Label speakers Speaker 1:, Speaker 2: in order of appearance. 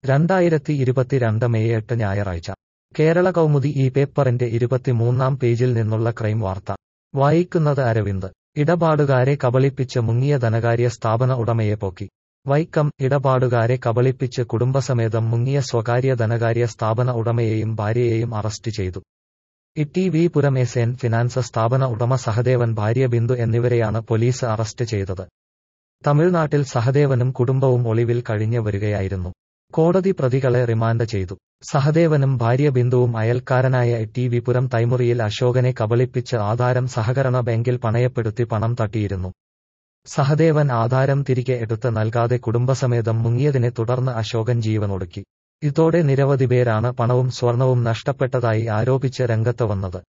Speaker 1: രണ്ടായിരത്തി ഇരുപത്തിരണ്ട് മെയ് എട്ട് ഞായറാഴ്ച കേരള കൗമുദി ഈ പേപ്പറിന്റെ ഇരുപത്തിമൂന്നാം പേജിൽ നിന്നുള്ള ക്രൈം വാർത്ത വായിക്കുന്നത് അരവിന്ദ് ഇടപാടുകാരെ കബളിപ്പിച്ച് മുങ്ങിയ ധനകാര്യ സ്ഥാപന ഉടമയെ പോക്കി വൈക്കം ഇടപാടുകാരെ കബളിപ്പിച്ച് കുടുംബസമേതം മുങ്ങിയ സ്വകാര്യ ധനകാര്യ സ്ഥാപന ഉടമയെയും ഭാര്യയെയും അറസ്റ്റ് ചെയ്തു E V Puram S N finance സ്ഥാപന ഉടമ സഹദേവൻ ഭാര്യ ബിന്ദു എന്നിവരെയാണ് പോലീസ് അറസ്റ്റ് ചെയ്തത് തമിഴ്നാട്ടിൽ സഹദേവനും കുടുംബവും ഒളിവിൽ കഴിഞ്ഞു വരികയായിരുന്നു കോടതി പ്രതികളെ റിമാൻഡ് ചെയ്തു സഹദേവനും ഭാര്യ ബിന്ദുവും അയൽക്കാരനായ ടി വിപുരം തൈമുറിയിൽ അശോകനെ കബളിപ്പിച്ച് ആധാരം സഹകരണ ബാങ്കിൽ പണയപ്പെടുത്തി പണം തട്ടിയിരുന്നു സഹദേവൻ ആധാരം തിരികെ എടുത്ത് നൽകാതെ കുടുംബസമേതം മുങ്ങിയതിനെ തുടർന്ന് അശോകൻ ജീവനൊടുക്കി ഇതോടെ നിരവധി പേരാണ് പണവും സ്വർണവും നഷ്ടപ്പെട്ടതായി ആരോപിച്ച് രംഗത്ത് വന്നത്